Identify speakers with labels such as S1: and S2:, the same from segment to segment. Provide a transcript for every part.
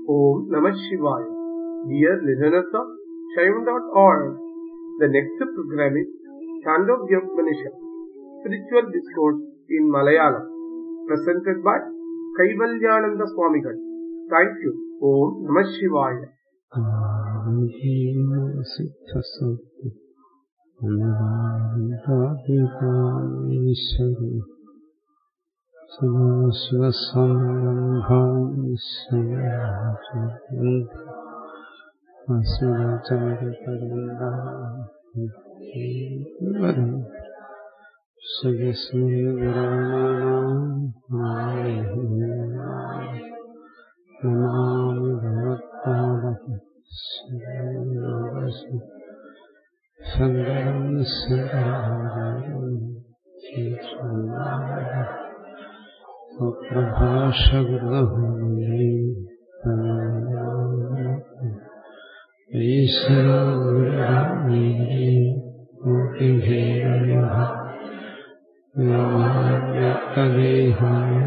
S1: Om Namah Shivaya. Dear listeners of Shaivan.org, the next program is Chandogya Spiritual Discourse in Malayalam, presented by Kaivalyananda Swamigal. Thank you. Om Namah Shivaya.
S2: സിദ്ധസൗഖ്യം അനാദികാമീശ്വരി Namami ഭഗവത്പാദം ശങ്കരം ഈശ്വരേഹായ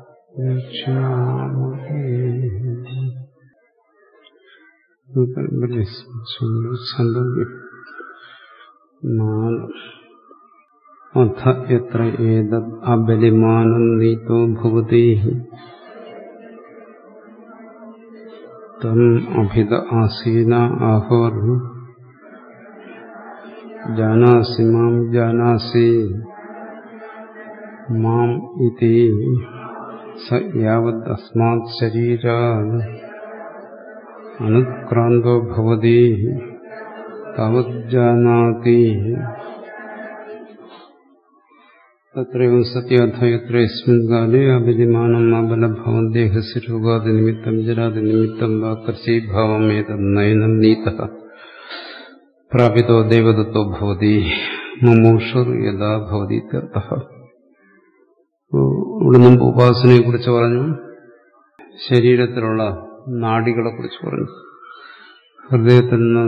S2: അഥ എത്ര ഏതദ് അബലിമാനം നീതോ ഭവതി തം അഭിത ആസീന ആഹോർ ജാനാസി മാം ജാനാസി മാം ഇതി സ യാവദ് അസ്മാത് ശരീരാത് അനുക്രാന്തോ ഭവതി താവജ്ജാനാതി തത്രയും സത്യാഥ എത്ര യസ്മിൻ കാലേ അഭിമാനം അബലഭാവം ദേഹസ് രോഗാദി നിമിത്തം ജരാദി നിമിത്തം വാ കർഷീഭാവം ഏതന്നയനം നീത പ്രാപിതോ ദേവദത്തോ ഭവതി മുമൂഷുർ യഥാ ഭവതി ഇവിടെ മുമ്പ് ഉപാസനയെ കുറിച്ച് പറഞ്ഞു ശരീരത്തിലുള്ള നാഡികളെ കുറിച്ച് പറഞ്ഞു ഹൃദയത്തിൽ നിന്ന്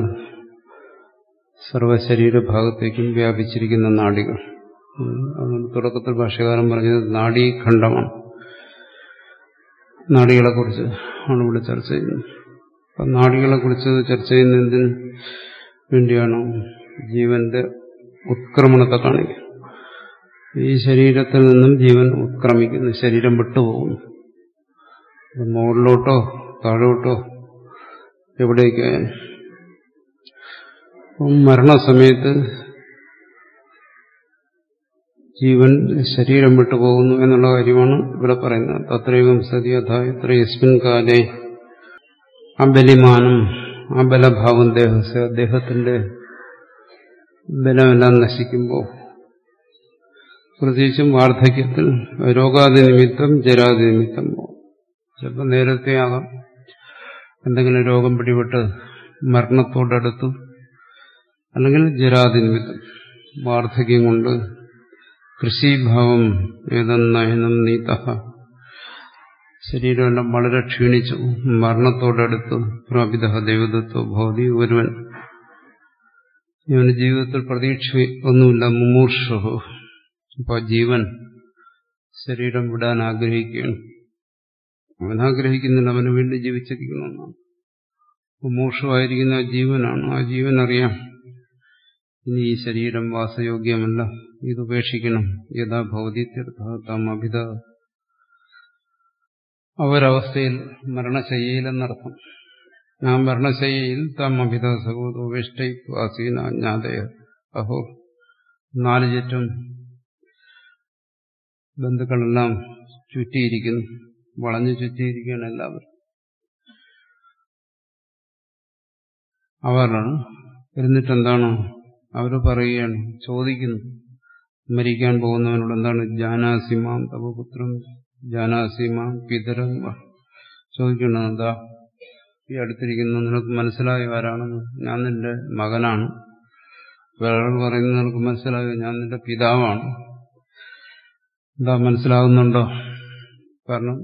S2: സർവശരീരഭാഗത്തേക്കും വ്യാപിച്ചിരിക്കുന്ന നാഡികൾ അതുകൊണ്ട് തുടക്കത്തിൽ ഭാഷകാരൻ പറഞ്ഞത് നാഡീഖണ്ഡമാണ് നാഡികളെക്കുറിച്ച് ആണ് ഇവിടെ ചർച്ച ചെയ്യുന്നത് അപ്പം നാഡികളെക്കുറിച്ച് ചർച്ച ചെയ്യുന്നതിന് വേണ്ടിയാണ് ജീവന്റെ ഉത്ക്രമണത്തെ കാണിക്കുക ഈ ശരീരത്തിൽ നിന്നും ജീവൻ ഉത്ക്രമിക്കുന്നു ശരീരം വിട്ടുപോകുന്നു മുകളിലോട്ടോ താഴോട്ടോ എവിടേക്ക് മരണസമയത്ത് ജീവൻ ശരീരം വിട്ടുപോകുന്നു എന്നുള്ള കാര്യമാണ് ഇവിടെ പറയുന്നത് തത്രയും സതി അഥ എത്ര യസ്മിൻ കാലേ അബലിമാനം അബലഭാവം ദേഹസ് അദ്ദേഹത്തിന്റെ ബലമെല്ലാം നശിക്കുമ്പോൾ പ്രത്യേകിച്ചും വാർദ്ധക്യത്തിൽ രോഗാദി നിമിത്തം ജരാദി നിമിത്തം ചിലപ്പോൾ നേരത്തെ ആകാം എന്തെങ്കിലും രോഗം പിടിപെട്ട് മരണത്തോടടുത്തു അല്ലെങ്കിൽ ജരാതി നിമിത്തം വാർദ്ധക്യം കൊണ്ട് കൃഷിഭാവം ഏതെന്നയനം നീത ശരീരമെല്ലാം വളരെ ക്ഷീണിച്ചു മരണത്തോടടുത്ത് പ്രാപിത ദൈവതത്വ ഭൗതി ഒരുവൻ ഇവന് ജീവിതത്തിൽ പ്രതീക്ഷ ഒന്നുമില്ല മുമൂർഷു അപ്പോൾ ജീവൻ ശരീരം വിടാൻ ആഗ്രഹിക്കുകയാണ് അവൻ ആഗ്രഹിക്കുന്നില്ല അവന് വേണ്ടി ജീവിച്ചിരിക്കണമെന്നാണ് മോക്ഷമായിരിക്കുന്ന ജീവനാണ് ആ ജീവൻ അറിയാം ഇനി ഈ ശരീരം വാസയോഗ്യമല്ല ഇത് ഉപേക്ഷിക്കണം യഥാ ഭൗതിത്യർത്ഥം അഭിത അവരവസ്ഥയിൽ മരണശയ്യയിലെന്നർത്ഥം ആ മരണശയ്യയിൽ താം അഭിത സഹോദോവേഷ്ടൈവാസീന ജ്ഞാതയ അഹോ നാല് ചുറ്റും ബന്ധുക്കളെല്ലാം ചുറ്റിയിരിക്കുന്നു വളഞ്ഞു ചുറ്റിയിരിക്കുകയാണ് എല്ലാവരും അവരാണ് എന്നിട്ടെന്താണ് അവർ പറയുകയാണ് ചോദിക്കുന്നു മരിക്കാൻ പോകുന്നവനോട് എന്താണ് ജാനാസിമാം തപപുത്രം ജാനാസിമാം പിതരം ചോദിക്കണം എന്താ ഈ അടുത്തിരിക്കുന്നു നിനക്ക് മനസ്സിലായോ ആരാണെന്ന് ഞാൻ നിന്റെ മകനാണ് വേറെ പറയുന്നത് നിനക്ക് മനസ്സിലായോ ഞാൻ നിന്റെ പിതാവാണ് എന്താ മനസ്സിലാകുന്നുണ്ടോ കാരണം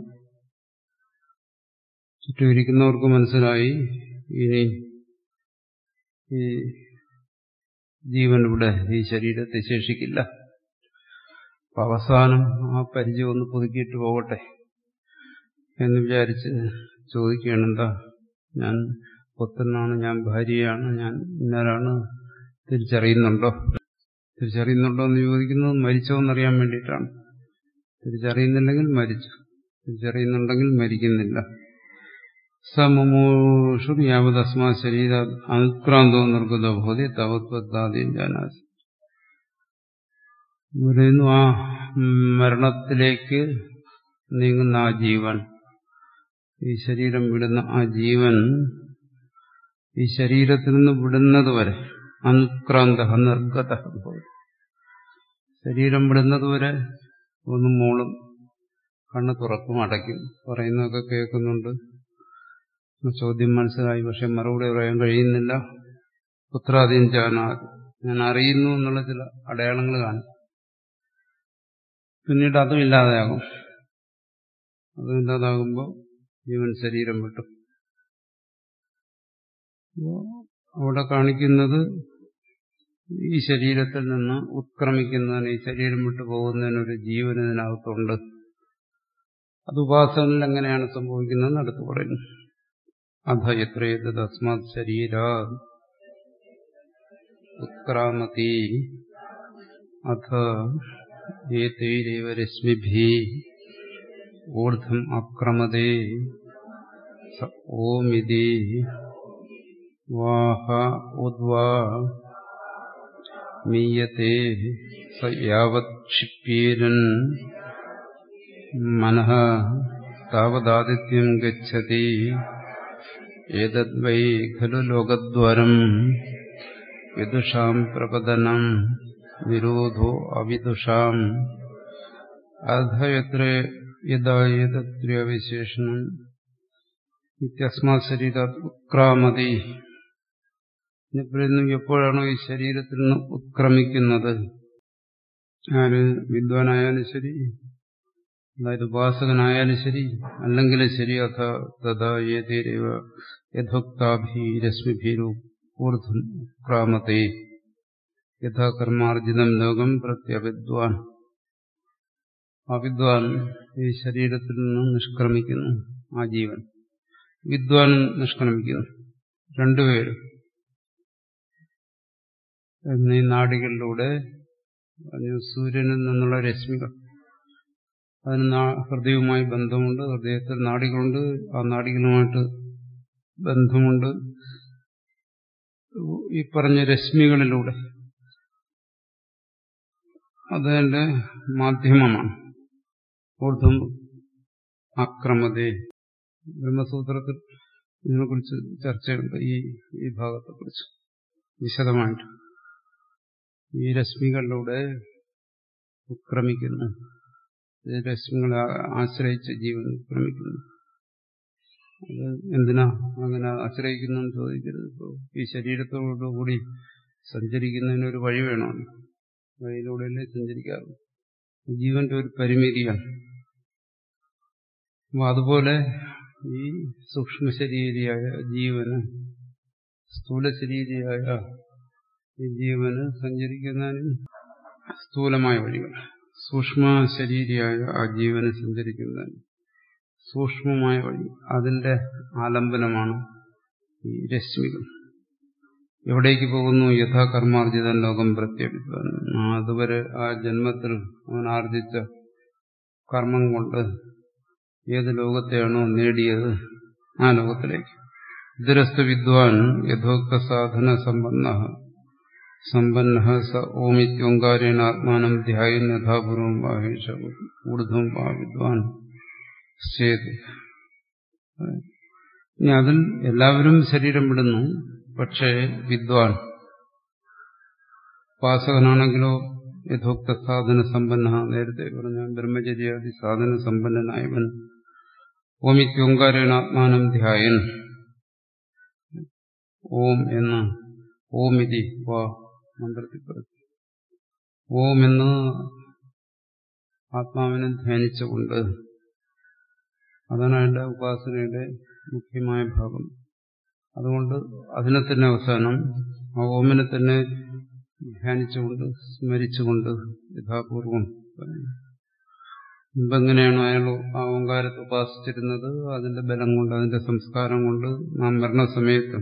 S2: ചുറ്റും ഇരിക്കുന്നവർക്ക് മനസ്സിലായി ഇനി ഈ ജീവൻ ഇവിടെ ഈ ശരീരത്തെ ശേഷിക്കില്ല അപ്പൊ അവസാനം ആ പരിചയം ഒന്ന് പുതുക്കിയിട്ട് പോകട്ടെ എന്ന് വിചാരിച്ച് ചോദിക്കുകയാണ് എന്താ ഞാൻ പുത്രനാണ് ഞാൻ ഭാര്യയാണ് ഞാൻ ഇന്നാരാണ് തിരിച്ചറിയുന്നുണ്ടോ തിരിച്ചറിയുന്നുണ്ടോ എന്ന് ചോദിക്കുന്നത് മരിച്ചോ എന്നറിയാൻ വേണ്ടിയിട്ടാണ് തിരിച്ചറിയുന്നില്ലെങ്കിൽ മരിച്ചു തിരിച്ചറിയുന്നുണ്ടെങ്കിൽ മരിക്കുന്നില്ല സമുമൂഷു യാവതസ്മാ ശരീര അനുക്രാന്തോ നിർഗതോ ഭൂതി തവത്വത്താദ്യം ജാനാസി പറയുന്നു ആ മരണത്തിലേക്ക് നീങ്ങുന്ന ആ ജീവൻ ഈ ശരീരം വിടുന്ന ആ ജീവൻ ഈ ശരീരത്തിൽ നിന്ന് വിടുന്നത് വരെ അനുക്രാന്ത നിർഗത ശരീരം വിടുന്നത് വരെ ഒന്നും മൂളും കണ്ണ് തുറക്കും അടയ്ക്കും പറയുന്നതൊക്കെ കേൾക്കുന്നുണ്ട് ചോദ്യം മനസ്സിലായി പക്ഷെ മറുപടി പറയാൻ കഴിയുന്നില്ല പുത്രാധീൻ ജാനാദി ഞാൻ അറിയുന്നു എന്നുള്ള ചില അടയാളങ്ങൾ കാണും പിന്നീട് അതും ഇല്ലാതെയാകും അതും ഇല്ലാതാകുമ്പോൾ ജീവൻ ശരീരം വിട്ടു അവിടെ കാണിക്കുന്നത് ഈ ശരീരത്തിൽ നിന്ന് ഉത്ക്രമിക്കുന്നതിന് ഈ ശരീരം വിട്ടു പോകുന്നതിനൊരു ജീവൻ ഇതിനകത്തുണ്ട് അത് ഉപാസനയിൽ എങ്ങനെയാണ് സംഭവിക്കുന്നതെന്ന് അടുത്ത് പറയുന്നു അധ എത്രയത് തസ്മാത് ശരീര ഉത്ക്രാമതി അഥ ഏതൈരേവ രശ്മിഭി ഊർധം അക്രമതേ സ ഓമിതി വാഹ ഉദ്വാ മീയത്തെ സ യാവത് ക്ഷിപ്യേരൻ മനഃ താവദാദിത്യം ഗച്ഛതി ഏതദ്വൈ ഖലു ലോകദ്വാരം വിദുഷാം പ്രപതനം നിരോധോ അവിദുഷാം അധ എത്ര യഥായതത്രവിശേഷണം വ്യത്യസ്മാ ശരീര ഉത്ക്രാമതി പറയുന്നു എപ്പോഴാണോ ഈ ശരീരത്തിൽ നിന്ന് ഉത്ക്രമിക്കുന്നത് ആര് വിദ്വാനായാലും ശരി അതായത് ഉപാസകനായാലും ശരി അല്ലെങ്കിൽ ശരി അഥ തഥാ ഏതേരവ യഥോക്താഭി രശ്മിഭീരു ഊർധം ക്രാമത്തെ യഥാ കർമാർജിതം ലോകം പ്രത്യവിദ്വാൻ ആ വിദ്വാൻ ഈ ശരീരത്തിൽ നിന്ന് നിഷ്ക്രമിക്കുന്നു ആ ജീവൻ വിദ്വാൻ നിഷ്ക്രമിക്കുന്നു രണ്ടുപേരും എന്നീ നാടികളിലൂടെ സൂര്യനിൽ നിന്നുള്ള രശ്മികൾ അതിന് ഹൃദയവുമായി ബന്ധമുണ്ട് ഹൃദയത്തിൽ നാടികളുണ്ട് ആ നാടികളുമായിട്ട് ബന്ധമുണ്ട് ഈ പറഞ്ഞ രശ്മികളിലൂടെ അതിന്റെ മാധ്യമമാണ് ഊർധം ആക്രമതേ ബ്രഹ്മസൂത്രത്തിൽ ഇതിനെക്കുറിച്ച് ചർച്ചയുണ്ട് ഈ ഈ ഭാഗത്തെക്കുറിച്ച് വിശദമായിട്ട് ഈ രശ്മികളിലൂടെ ഉത്ക്രമിക്കുന്നു ഈ രശ്മികളെ ആശ്രയിച്ച് ജീവൻ ഉത്ക്രമിക്കുന്നു അത് എന്തിനാ അങ്ങനെ ആശ്രയിക്കുന്നു എന്ന് ചോദിക്കരുത് ഇപ്പോൾ ഈ ശരീരത്തോടുകൂടി സഞ്ചരിക്കുന്നതിനൊരു വഴി വേണം വഴിയിലൂടെയല്ലേ സഞ്ചരിക്കാറ് ജീവന്റെ ഒരു പരിമിതിയാണ് അപ്പൊ അതുപോലെ ഈ സൂക്ഷ്മ ശരീരിയായ ജീവന് സ്ഥൂല ശരീരിയായ ഈ ജീവന് സഞ്ചരിക്കുന്നതിന് സ്ഥൂലമായ വഴികൾ സൂക്ഷ്മ ശരീരിയായ ആ ജീവന് സഞ്ചരിക്കുന്നതിന് സൂക്ഷ്മമായ വഴി അതിന്റെ ആലംബനമാണ് ഈ രശ്മികൾ എവിടേക്ക് പോകുന്നു യഥാ കർമാർജിതൻ ലോകം പ്രത്യേകിക്കാൻ അതുവരെ ആ ജന്മത്തിൽ അവൻ ആർജിച്ച കർമ്മം കൊണ്ട് ഏത് ലോകത്തെയാണോ നേടിയത് ആ ലോകത്തിലേക്ക് ഇതരസ്ഥ വിദ്വാൻ യഥോക്ത സാധന സമ്പന്ന സമ്പന്ന സ ഓമിത്യോങ്കാരേണ ആത്മാനം ധ്യായൻ യഥാപൂർവം വാഹേഷ ഊർധ്വം വാ വിദ്വാൻ ചേത് ഇനി അതിൽ എല്ലാവരും ശരീരം വിടുന്നു പക്ഷേ വിദ്വാൻ ഉപാസകനാണെങ്കിലോ യഥോക്ത സാധന സമ്പന്ന നേരത്തെ പറഞ്ഞ ബ്രഹ്മചര്യാദി സാധന സമ്പന്നനായവൻ ഓമിത്യോങ്കാരേണ ആത്മാനം ധ്യായൻ ഓം എന്ന് ഓമിതി വാ മന്ത്രത്തിൽ പറഞ്ഞു ഓം എന്ന് ആത്മാവിനെ ധ്യാനിച്ചുകൊണ്ട് അതാണ് അതിന്റെ ഉപാസനയുടെ മുഖ്യമായ ഭാഗം അതുകൊണ്ട് അതിനെ തന്നെ അവസാനം ആ ഓമിനെ തന്നെ ധ്യാനിച്ചുകൊണ്ട് സ്മരിച്ചുകൊണ്ട് യഥാപൂർവം മുമ്പെങ്ങനെയാണോ അയാൾ ആ ഓങ്കാരത്തെ ഉപാസിച്ചിരുന്നത് അതിന്റെ ബലം കൊണ്ട് അതിന്റെ സംസ്കാരം കൊണ്ട് നാം മരണസമയത്തും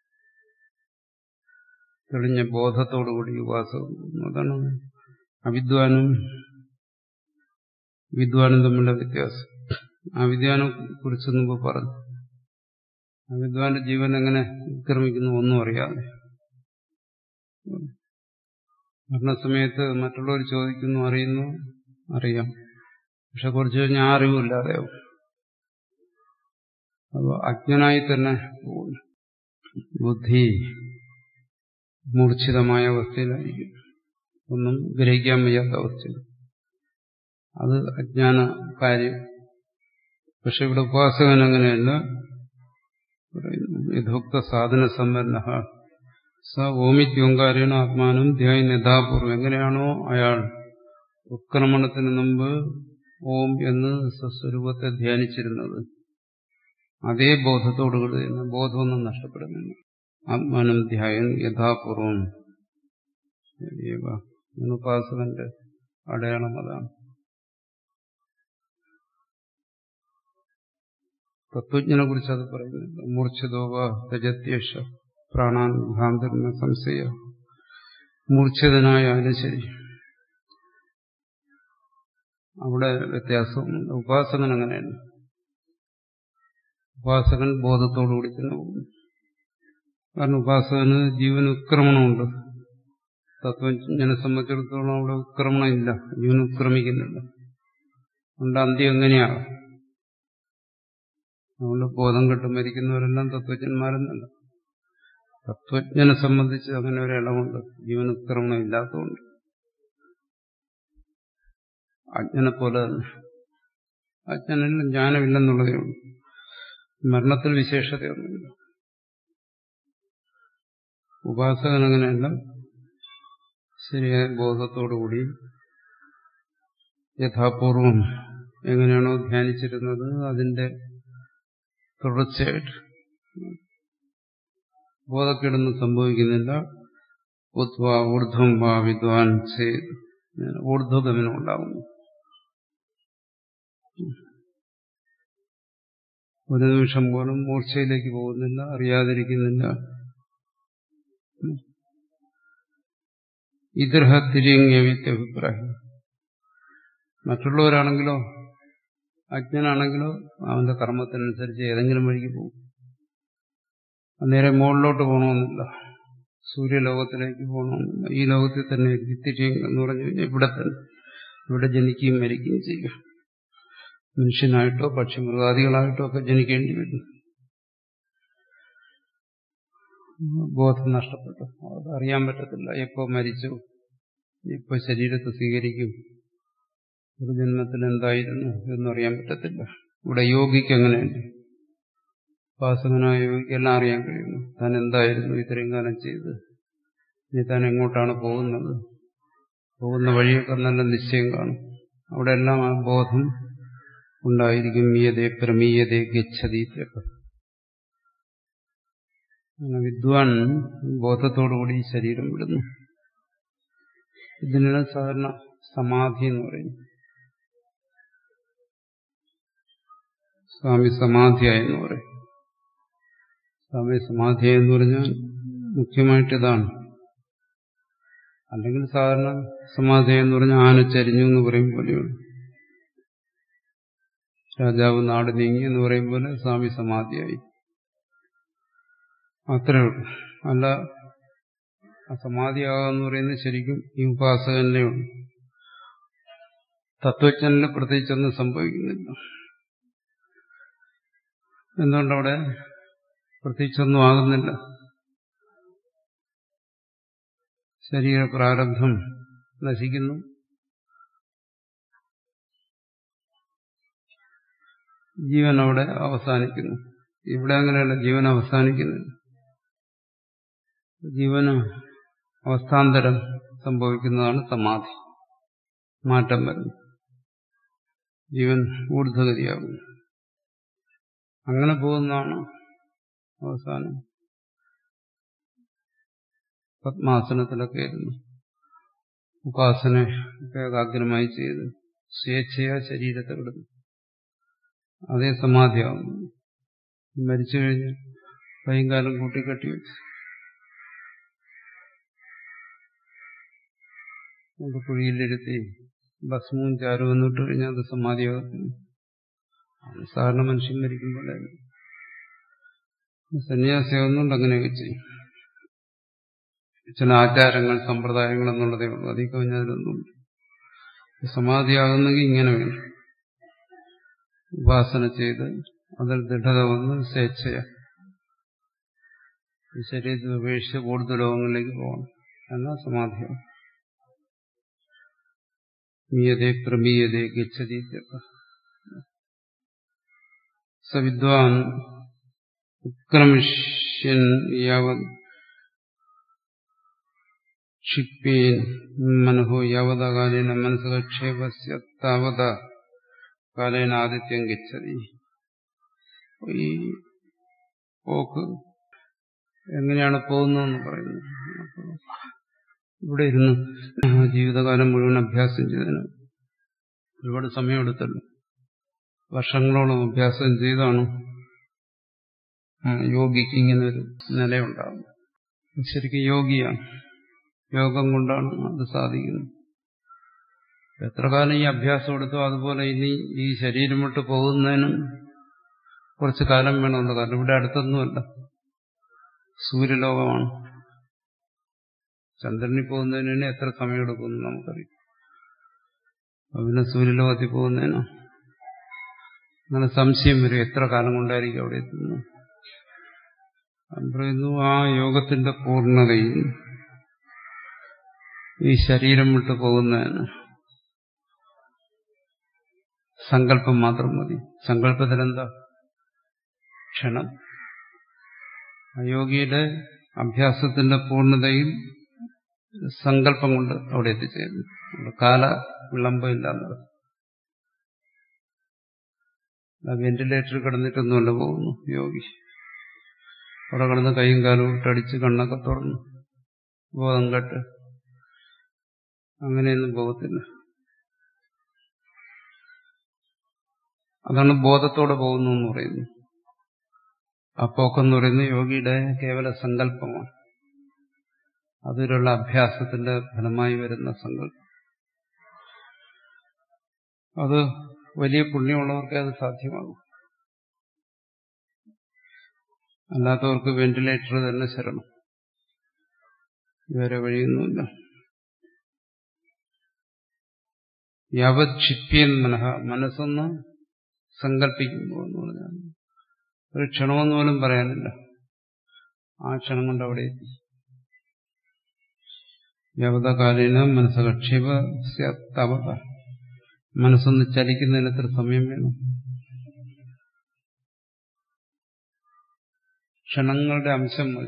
S2: തെളിഞ്ഞ ബോധത്തോടുകൂടി ഉപാസകം അതാണ് അവിദ്വാനും വിദ്വാനും തമ്മിലുള്ള വ്യത്യാസം അവിദ്വാനെ കുറിച്ച് മുമ്പ് പറഞ്ഞു അവിദ്വാന്റെ ജീവൻ എങ്ങനെ വിക്രമിക്കുന്നു ഒന്നും അറിയാതെ മരണസമയത്ത് മറ്റുള്ളവർ ചോദിക്കുന്നു അറിയുന്നു അറിയാം പക്ഷെ കുറച്ച് കഴിഞ്ഞാൽ ആ അറിവില്ലാതെയാവും അപ്പോൾ അജ്ഞനായി തന്നെ പോകുന്നു ബുദ്ധി മൂർച്ഛിതമായ അവസ്ഥയിലായിരിക്കും ഒന്നും ഗ്രഹിക്കാൻ വയ്യാത്ത അവസ്ഥയിൽ അത് അജ്ഞാന കാര്യം പക്ഷെ ഇവിടെ ഉപാസകൻ അങ്ങനെയല്ല യഥോക്ത സാധന സമ്പന്ന സ ഓമിത്യോങ്കാരേണ ആത്മാനം ധ്യായ യഥാപൂർവം എങ്ങനെയാണോ അയാൾ ഉത്ക്രമണത്തിന് മുമ്പ് ഓം എന്ന് സ്വസ്വരൂപത്തെ ധ്യാനിച്ചിരുന്നത് അതേ ബോധത്തോടുകൂടി തന്നെ ബോധമൊന്നും നഷ്ടപ്പെടുന്നില്ല ആത്മാനം ധ്യായൻ യഥാപൂർവം ഉപാസകന്റെ അടയാളം അതാണ് തത്വജ്ഞനെ കുറിച്ച് അത് പറയുന്നുണ്ട് മൂർച്ഛതോവ തജത്യേഷ പ്രാണാൻ ഭ്രാന്തർന്ന സംശയ മൂർച്ഛിതനായാലും ശരി അവിടെ വ്യത്യാസമൊന്നുമില്ല ഉപാസകൻ അങ്ങനെയല്ല ഉപാസകൻ ബോധത്തോടുകൂടി തന്നെ പോകുന്നു കാരണം ഉപാസകന് ജീവൻ ഉത്ക്രമണമുണ്ട് തത്വജ്ഞനെ സംബന്ധിച്ചിടത്തോളം അവിടെ ഉത്ക്രമണം ഇല്ല ജീവൻ ഉത്ക്രമിക്കുന്നില്ല അതുകൊണ്ട് അന്ത്യം എങ്ങനെയാകും അതുകൊണ്ട് ബോധം കെട്ട് മരിക്കുന്നവരെല്ലാം തത്വജ്ഞന്മാരെന്നല്ല തത്വജ്ഞനെ സംബന്ധിച്ച് അങ്ങനെ ഒരു ഇളവുണ്ട് ജീവൻ ഉത്ക്രമണം ഇല്ലാത്തതുകൊണ്ട് അജ്ഞനെ പോലെ തന്നെ അജ്ഞനിൽ ജ്ഞാനമില്ലെന്നുള്ളതേ ഉള്ളൂ മരണത്തിൽ വിശേഷതയൊന്നുമില്ല ഉപാസകൻ അങ്ങനെയല്ല ശരിയായ ബോധത്തോടുകൂടി യഥാപൂർവം എങ്ങനെയാണോ ധ്യാനിച്ചിരുന്നത് അതിന്റെ തുടർച്ചയായിട്ട് ബോധക്കേടൊന്നും സംഭവിക്കുന്നില്ല ഉത്വ ഊർധ്വം വാ വിദ്വാൻ ചെയ്ത് ഊർധ്വഗമനം ഉണ്ടാകുന്നു ഒരു നിമിഷം പോലും മൂർച്ചയിലേക്ക് പോകുന്നില്ല അറിയാതിരിക്കുന്നില്ല ഇതർഹ തിരിയങ്ങിയവിത്യഭിപ്രായം മറ്റുള്ളവരാണെങ്കിലോ അജ്ഞനാണെങ്കിലോ അവന്റെ കർമ്മത്തിനനുസരിച്ച് ഏതെങ്കിലും വഴിക്ക് പോകും നേരെ മുകളിലോട്ട് പോകണമെന്നില്ല സൂര്യലോകത്തിലേക്ക് പോകണമെന്നില്ല ഈ ലോകത്തിൽ തന്നെ തിരിയും എന്ന് പറഞ്ഞു കഴിഞ്ഞാൽ ഇവിടെ തന്നെ ഇവിടെ ജനിക്കുകയും മരിക്കുകയും ചെയ്യുക മനുഷ്യനായിട്ടോ പക്ഷി മൃഗാദികളായിട്ടോ ഒക്കെ ജനിക്കേണ്ടി വരും ബോധം നഷ്ടപ്പെട്ടു അത് അറിയാൻ പറ്റത്തില്ല എപ്പോ മരിച്ചു എപ്പോ ശരീരത്തെ സ്വീകരിക്കും ഒരു ജന്മത്തിൽ എന്തായിരുന്നു എന്നറിയാൻ പറ്റത്തില്ല ഇവിടെ യോഗിക്ക് അങ്ങനെയുണ്ട് ഉപാസകനായ യോഗിക്ക് എല്ലാം അറിയാൻ കഴിയുന്നു താൻ എന്തായിരുന്നു ഇത്രയും കാലം ചെയ്ത് ഇനി താൻ എങ്ങോട്ടാണ് പോകുന്നത് പോകുന്ന വഴിയൊക്കെ നല്ല നിശ്ചയം കാണും അവിടെ എല്ലാം ആ ബോധം ഉണ്ടായിരിക്കും മീയതേ പ്രമീയതേ ഗച്ഛതി അങ്ങനെ വിദ്വാൻ ബോധത്തോടുകൂടി ശരീരം വിടുന്നു ഇതിനാണ് സാധാരണ സമാധി എന്ന് പറയുന്നത് സ്വാമി സമാധിയായെന്ന് പറയും സ്വാമി സമാധിയായെന്ന് പറഞ്ഞാൽ മുഖ്യമായിട്ട് ഇതാണ് അല്ലെങ്കിൽ സാധാരണ സമാധിയെന്ന് പറഞ്ഞാൽ ആന ചരിഞ്ഞു എന്ന് പറയും പോലെയുള്ളൂ രാജാവ് നാട് നീങ്ങി എന്ന് പറയും പോലെ സ്വാമി സമാധിയായി അത്രേ ഉള്ളൂ അല്ല സമാധിയാകാന്ന് പറയുന്നത് ശരിക്കും ഈ ഉപാസകനെ ഉള്ളൂ തത്വജ്ഞനിൽ പ്രത്യേകിച്ചൊന്നും സംഭവിക്കുന്നില്ല എന്തുകൊണ്ടവിടെ പ്രത്യേകിച്ചൊന്നും ആകുന്നില്ല ശരീര പ്രാരബ്ധം നശിക്കുന്നു ജീവൻ അവിടെ അവസാനിക്കുന്നു ഇവിടെ അങ്ങനെയല്ല ജീവൻ അവസാനിക്കുന്നില്ല ജീവന് അവസ്ഥാന്തരം സംഭവിക്കുന്നതാണ് സമാധി മാറ്റം വരുന്നു ജീവൻ ഊർധഗതിയാകുന്നു അങ്ങനെ പോകുന്നതാണ് അവസാനം പത്മാസനത്തിലൊക്കെ ഇരുന്നു ഉപാസന ഏകാഗ്രമായി ചെയ്ത് സ്വേച്ഛയാ ശരീരത്തെ വിടുന്നു അതേ സമാധിയാവുന്നു മരിച്ചു കഴിഞ്ഞ് കൈയും കാലം കൂട്ടിക്കെട്ടി വെച്ച് നമുക്ക് കുഴിയിലിരുത്തി ഭസ്മവും ചാരവും എന്നിട്ട് കഴിഞ്ഞാൽ അത് സമാധിയാകത്തില്ല സാധാരണ മനുഷ്യൻ മരിക്കുമ്പോൾ സന്യാസിയാവുന്നുണ്ട് അങ്ങനെയൊക്കെ ചെയ്യും ചില ആചാരങ്ങൾ സമ്പ്രദായങ്ങൾ എന്നുള്ളതേ ഉള്ളൂ അധികം കഴിഞ്ഞതിലൊന്നുമില്ല സമാധിയാകുന്നെങ്കിൽ ഇങ്ങനെ വേണം ഉപാസന ചെയ്ത് അതിൽ ദൃഢത വന്ന് സ്വേച്ഛയ ഈ ശരീരത്തിൽ ഉപേക്ഷിച്ച് കൂടുതൽ ലോകങ്ങളിലേക്ക് പോകണം എന്നാൽ സമാധിയാവും മീയതേ പ്രമീയതേ ഗച്ഛതി സവിദ്വാൻ ഉത്ക്രമിഷ്യൻ യാവത് ക്ഷിപ്യേൻ മനഹോ യാവതകാലേന മനസ്സക്ഷേപസ്യ താവത കാലേന ആദിത്യം ഗച്ഛതി ഈ പോക്ക് എങ്ങനെയാണ് പോകുന്നതെന്ന് പറയുന്നു ഇവിടെ ഇരുന്ന് ജീവിതകാലം മുഴുവൻ അഭ്യാസം ചെയ്തതിന് ഒരുപാട് സമയമെടുത്തല്ലോ വർഷങ്ങളോളം അഭ്യാസം ചെയ്താണ് യോഗിക്ക് ഇങ്ങനെ ഒരു നിലയുണ്ടാകും ശരിക്കും യോഗിയാണ് യോഗം കൊണ്ടാണ് അത് സാധിക്കുന്നത് എത്ര കാലം ഈ അഭ്യാസം എടുത്തോ അതുപോലെ ഇനി ഈ ശരീരം വിട്ട് പോകുന്നതിനും കുറച്ച് കാലം വേണമല്ലോ കാരണം ഇവിടെ അടുത്തൊന്നുമല്ല സൂര്യലോകമാണ് ചന്ദ്രനിൽ പോകുന്നതിന് തന്നെ എത്ര സമയം എടുക്കുമെന്ന് നമുക്കറിയാം പിന്നെ സൂര്യലോകത്തിൽ പോകുന്നതിനോ അങ്ങനെ സംശയം വരും എത്ര കാലം കൊണ്ടായിരിക്കും അവിടെ എത്തുന്നു പറയുന്നു ആ യോഗത്തിന്റെ പൂർണ്ണതയിൽ ഈ ശരീരം വിട്ടു പോകുന്നതിന് സങ്കല്പം മാത്രം മതി സങ്കല്പത്തിലെന്താ ക്ഷണം യോഗിയുടെ അഭ്യാസത്തിന്റെ പൂർണ്ണതയിൽ സങ്കല്പം കൊണ്ട് അവിടെ എത്തിച്ചേരുന്നു കാല വിളംബമില്ല എന്നത് വെന്റിലേറ്ററിൽ കിടന്നിട്ടൊന്നുമല്ല പോകുന്നു യോഗി അവിടെ കിടന്ന് കൈയും കാലും ഇട്ടടിച്ച് കണ്ണൊക്കെ തുറന്നു ബോധം കെട്ട് അങ്ങനെയൊന്നും പോകത്തില്ല അതാണ് ബോധത്തോടെ പോകുന്നു എന്ന് പറയുന്നു ആ പോക്കെന്ന് പറയുന്നത് യോഗിയുടെ കേവല സങ്കല്പമാണ് അതിലുള്ള അഭ്യാസത്തിന്റെ ഫലമായി വരുന്ന സങ്കല്പം അത് വലിയ പുണ്യമുള്ളവർക്കേ അത് സാധ്യമാകും അല്ലാത്തവർക്ക് വെന്റിലേറ്റർ തന്നെ ശരണം വേറെ വഴിയൊന്നുമില്ല യാവത് ക്ഷിപ്യൻ മനഃ മനസ്സൊന്ന് സങ്കല്പിക്കുമ്പോൾ എന്ന് പറഞ്ഞാൽ ഒരു ക്ഷണമെന്ന് പോലും പറയാനില്ല ആ ക്ഷണം കൊണ്ട് അവിടെ എത്തി യവതകാലീന മനസ്സകക്ഷേപ തവത മനസ്സൊന്ന് ചലിക്കുന്നതിന് എത്ര സമയം വേണം ക്ഷണങ്ങളുടെ അംശം മതി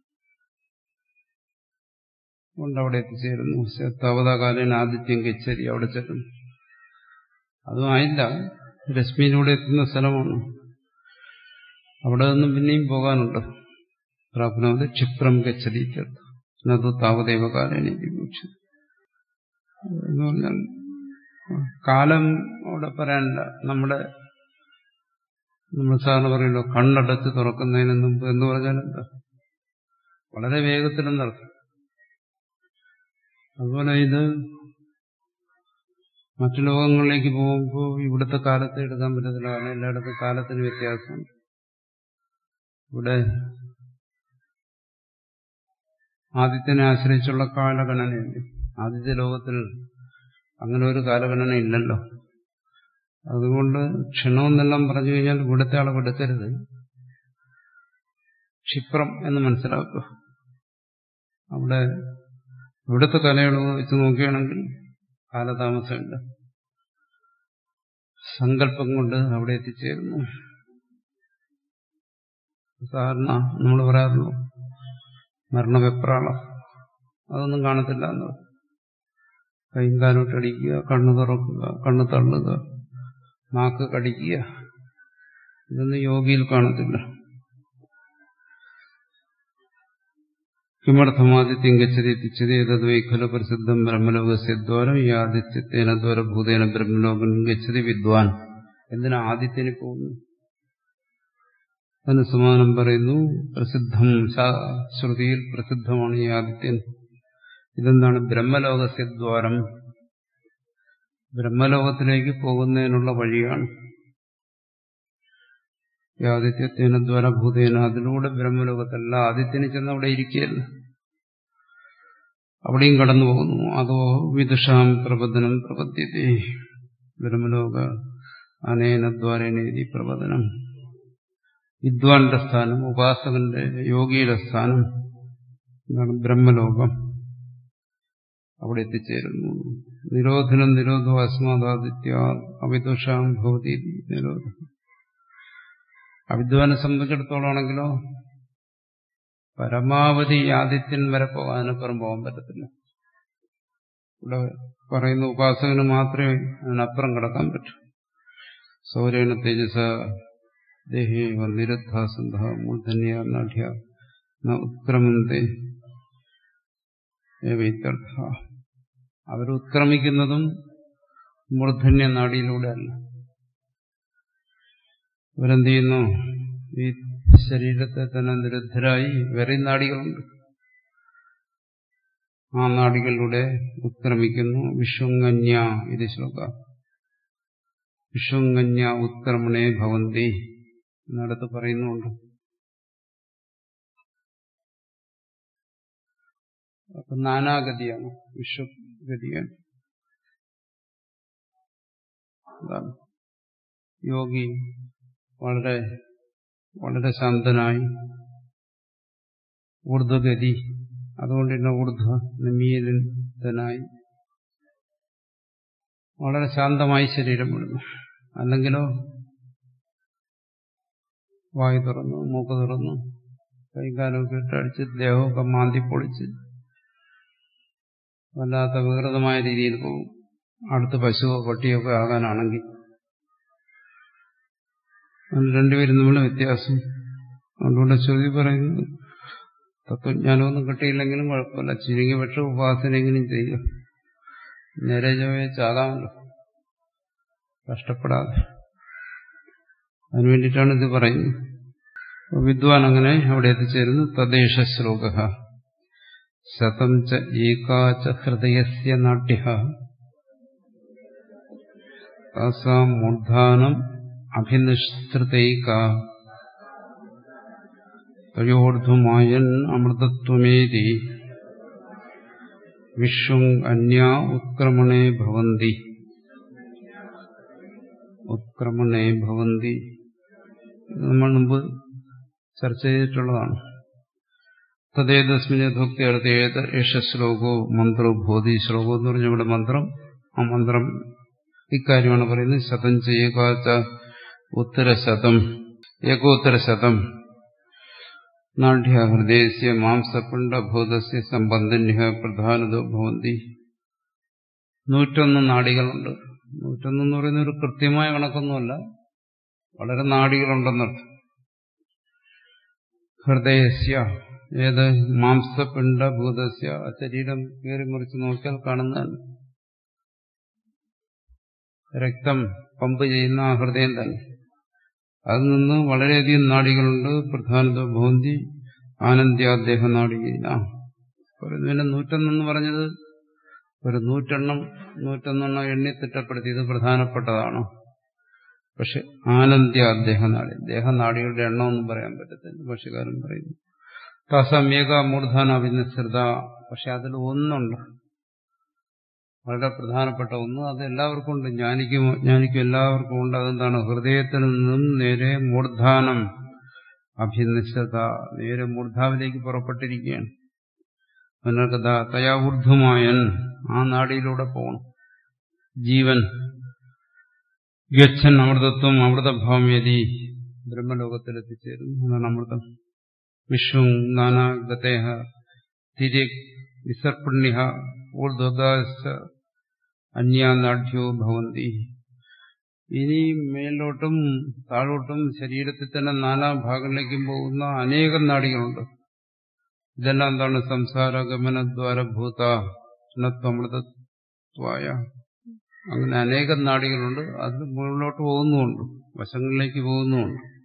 S2: കൊണ്ട് അവിടെ എത്തിച്ചേരുന്നു തവതാകാലീന ആദിത്യം കെച്ചരി അവിടെ ചെല്ലുന്നു അതും ആയില്ല രശ്മിയിലൂടെ എത്തുന്ന സ്ഥലമാണ് അവിടെ നിന്നും പിന്നെയും പോകാനുണ്ട് പ്രാപ്നവത് ക്ഷിപ്രം ഗച്ഛതി അത് താവദേവകാലനെ വിവക്ഷിച്ചു എന്ന് പറഞ്ഞാൽ കാലം അവിടെ പറയാനില്ല നമ്മുടെ നമ്മൾ സാറിന് പറയുമല്ലോ കണ്ണടച്ച് തുറക്കുന്നതിന് മുമ്പ് എന്ന് പറഞ്ഞാൽ എന്താ വളരെ വേഗത്തിലെന്നർത്ഥം അതുപോലെ ഇത് മറ്റു ലോകങ്ങളിലേക്ക് പോകുമ്പോൾ ഇവിടുത്തെ കാലത്തെ എടുക്കാൻ പറ്റത്തില്ല കാരണം എല്ലായിടത്തും കാലത്തിന് വ്യത്യാസമുണ്ട് ഇവിടെ ആദിത്യനെ ആശ്രയിച്ചുള്ള കാലഗണനയുണ്ട് ആദിത്യ ലോകത്തിൽ അങ്ങനെ ഒരു കാലഗണന ഇല്ലല്ലോ അതുകൊണ്ട് ക്ഷണമെന്നെല്ലാം പറഞ്ഞു കഴിഞ്ഞാൽ ഇവിടുത്തെ അളവ് എടുക്കരുത് ക്ഷിപ്രം എന്ന് മനസ്സിലാക്കുക അവിടെ ഇവിടുത്തെ കലയളവ് വെച്ച് നോക്കുകയാണെങ്കിൽ കാലതാമസമില്ല സങ്കല്പം കൊണ്ട് അവിടെ എത്തിച്ചേരുന്നു സാധാരണ നമ്മൾ പറയാറുള്ളൂ മരണവെപ്രാളം അതൊന്നും കാണത്തില്ല എന്നത് കൈയും കാലോട്ടടിക്കുക കണ്ണു തുറക്കുക കണ്ണു തള്ളുക നാക്ക് കടിക്കുക ഇതൊന്നും യോഗിയിൽ കാണത്തില്ല കിമർത്ഥമാദിത്യം ഗച്ഛതി തിച്ചതി ഏതദ്വൈ ഖലു പ്രസിദ്ധം ബ്രഹ്മലോകസ്യദ്വാരം ഈ ആദിത്യത്തേന ദ്വാര ഭൂതേന ബ്രഹ്മലോകം ഗച്ഛതി വിദ്വാൻ എന്തിനാ ആദിത്യന് പോകുന്നു അതിന് സമാനം പറയുന്നു പ്രസിദ്ധം ശ്രുതിയിൽ പ്രസിദ്ധമാണ് ഈ ആദിത്യൻ ഇതെന്താണ് ബ്രഹ്മലോകസ്യദ്വാരം ബ്രഹ്മലോകത്തിലേക്ക് പോകുന്നതിനുള്ള വഴിയാണ് ഈ ആദിത്യത്തേന ദ്വാര ഭൂതേന അതിലൂടെ ബ്രഹ്മലോകത്തല്ല ആദിത്യന് ചെന്ന് അവിടെ ഇരിക്കുകയല്ല അവിടെയും കടന്നു പോകുന്നു അതോ വിദുഷാം പ്രബന്ധനം പ്രപദ്യത്തെ ബ്രഹ്മലോക അനേന ദ്വാരേണീതി പ്രബന്ധനം വിദ്വാന്റെ സ്ഥാനം ഉപാസകന്റെ യോഗിയുടെ സ്ഥാനം എന്താണ് ബ്രഹ്മലോകം അവിടെ എത്തിച്ചേരുന്നു നിരോധനം നിരോധോ അസ്മാദാദിത്യ അവിദുഷാം ഭവതി നിരോധം അവിദ്വാനെ സംബന്ധിച്ചിടത്തോളാണെങ്കിലോ പരമാവധി ആദിത്യൻ വരെ പോകാനപ്പുറം പോകാൻ പറ്റത്തില്ല ഇവിടെ പറയുന്ന ഉപാസകന് മാത്രമേ അതിനപ്പുറം കിടക്കാൻ പറ്റൂ സൗരേണ തേജസ ദേഹേ നിരുദ്ധാസന്ധ മൂർധന്യാർണാഢ്യ ഉത്ക്രമന്തെ ഏവൈത്യർത്ഥ അവരുത്ക്രമിക്കുന്നതും മൂർധന്യ നാടിയിലൂടെ അല്ല അവരെന്ത് ചെയ്യുന്നു ഈ ശരീരത്തെ തന്നെ നിരുദ്ധരായി വേറെ നാടികളുണ്ട് ആ നാടികളിലൂടെ ഉത്ക്രമിക്കുന്നു വിശ്വങ്ങന്യ ഇത് ശ്ലോക വിശ്വങ്ങന്യ ഉത്ക്രമണേ ഭവന്തി എന്നിടത്ത് പറയുന്നുണ്ട് അപ്പൊ നാനാഗതിയാണ് വിശ്വഗതിയാണ് അതാണ് യോഗി വളരെ വളരെ ശാന്തനായി ഊർധ്വഗതി അതുകൊണ്ട് തന്നെ ഊർധ്വ നിമീലിതനായി വളരെ ശാന്തമായി ശരീരം വിടുന്നു അല്ലെങ്കിലോ വായു തുറന്നു മൂക്ക് തുറന്നു കൈകാലമൊക്കെ ഇട്ടടിച്ച് ദേഹമൊക്കെ മാന്തി പൊളിച്ച് വല്ലാത്ത വികൃതമായ രീതിയിൽ പോകും അടുത്ത് പശുവോ പട്ടിയൊക്കെ ആകാനാണെങ്കിൽ അത് രണ്ടുപേരും തമ്മിൽ വ്യത്യാസം അതുകൊണ്ട് ശ്രുതി പറയുന്നത് തത്വജ്ഞാനമൊന്നും കിട്ടിയില്ലെങ്കിലും കുഴപ്പമില്ല ചുരുങ്ങിയ പക്ഷെ ഉപാസനെങ്കിലും ചെയ്യുക നേരെ ചൊവ്വയെ ചാകാമല്ലോ കഷ്ടപ്പെടാതെ അതിനു വേണ്ടിയിട്ടാണ് ഇത് പറയുന്നത് വിദ്വാൻ അങ്ങനെ അവിടെ എത്തിച്ചേരുന്നു തദ്ദേശ ശ്ലോക ശതം ച ഏകാച ഹൃദയസ്യ നാട്യ താസാം മൂർധാനം അഭിനിശ്രിതൈക തയോർധുമായൻ അമൃതത്വമേതി വിശ്വം അന്യ ഉത്ക്രമണേ ഭവന്തി ഉത്ക്രമണേ ഭവന്തി നമ്മൾ മുമ്പ് ചർച്ച ചെയ്തിട്ടുള്ളതാണ് തദ്ദേതസ്മിനെ ഭക്തി അർത്ഥേത് യേശ ശ്ലോകോ മന്ത്രോ ബോധി ശ്ലോകോ എന്ന് പറഞ്ഞ ഇവിടെ മന്ത്രം ആ മന്ത്രം ഇക്കാര്യമാണ് പറയുന്നത് ശതം ചെയ്യുക ഉത്തരശതം ഏകോത്തരശതം നാഢ്യ ഹൃദയസ്യ മാംസപിണ്ഡഭൂതസ്യ സംബന്ധന്യ പ്രധാനതോ ഭവന്തി നൂറ്റൊന്ന് നാടികളുണ്ട് നൂറ്റൊന്നെന്ന് പറയുന്ന ഒരു കൃത്യമായ കണക്കൊന്നുമല്ല വളരെ നാടികളുണ്ടെന്നർത്ഥം ഹൃദയസ്യ ഏത് മാംസപിണ്ഡഭൂതസ്യ ശരീരം കയറി മുറിച്ച് നോക്കിയാൽ കാണുന്നതാണ് രക്തം പമ്പ് ചെയ്യുന്ന ആ ഹൃദയം തന്നെ അതിൽ നിന്ന് വളരെയധികം നാടികളുണ്ട് പ്രധാനത ഭവന്തി ആനന്ദ്യാദ്ദേഹ നാടിയില്ല പിന്നെ നൂറ്റൊന്നെന്ന് പറഞ്ഞത് ഒരു നൂറ്റെണ്ണം നൂറ്റൊന്നെണ്ണം എണ്ണി തിട്ടപ്പെടുത്തിയത് പ്രധാനപ്പെട്ടതാണ് പക്ഷെ ആനന്ദ്യ ദേഹനാടി ദേഹനാടികളുടെ എണ്ണമൊന്നും പറയാൻ പറ്റത്തില്ല ഭാഷകാരൻ പറയുന്നു താസമേക മൂർധാന അഭിനശ്രിത പക്ഷെ അതിൽ ഒന്നുണ്ട് വളരെ പ്രധാനപ്പെട്ട ഒന്ന് അത് എല്ലാവർക്കും ഉണ്ട് ജ്ഞാനിക്കും ജ്ഞാനിക്കും എല്ലാവർക്കും ഉണ്ട് അതെന്താണ് ഹൃദയത്തിൽ നിന്നും നേരെ മൂർധാനം അഭിനിശ്ചത നേരെ മൂർധാവിലേക്ക് പുറപ്പെട്ടിരിക്കുകയാണ് പുനർകഥ തയാ ഊർധ്വമായൻ ആ നാടിയിലൂടെ പോകണം ജീവൻ ഗച്ഛൻ അമൃതത്വം അമൃതഭാവം യതി ബ്രഹ്മലോകത്തിലെത്തിച്ചേരുന്നു അതാണ് അമൃതം വിശ്വം നാനാഗതേഹ തിരി വിസർപ്പണ്യ ഊർധ്വകാശ അന്യാനാഢ്യോ ഭവന്തി ഇനി മേലോട്ടും താഴോട്ടും ശരീരത്തിൽ തന്നെ നാനാ ഭാഗങ്ങളിലേക്കും പോകുന്ന അനേകം നാടികളുണ്ട് ഇതെല്ലാം എന്താണ് സംസാരഗമനദ്വാരഭൂത അമൃതത്വായ അങ്ങനെ അനേകം നാടികളുണ്ട് അതിൽ മുകളിലോട്ട് പോകുന്നുമുണ്ട് വശങ്ങളിലേക്ക് പോകുന്നുമുണ്ട്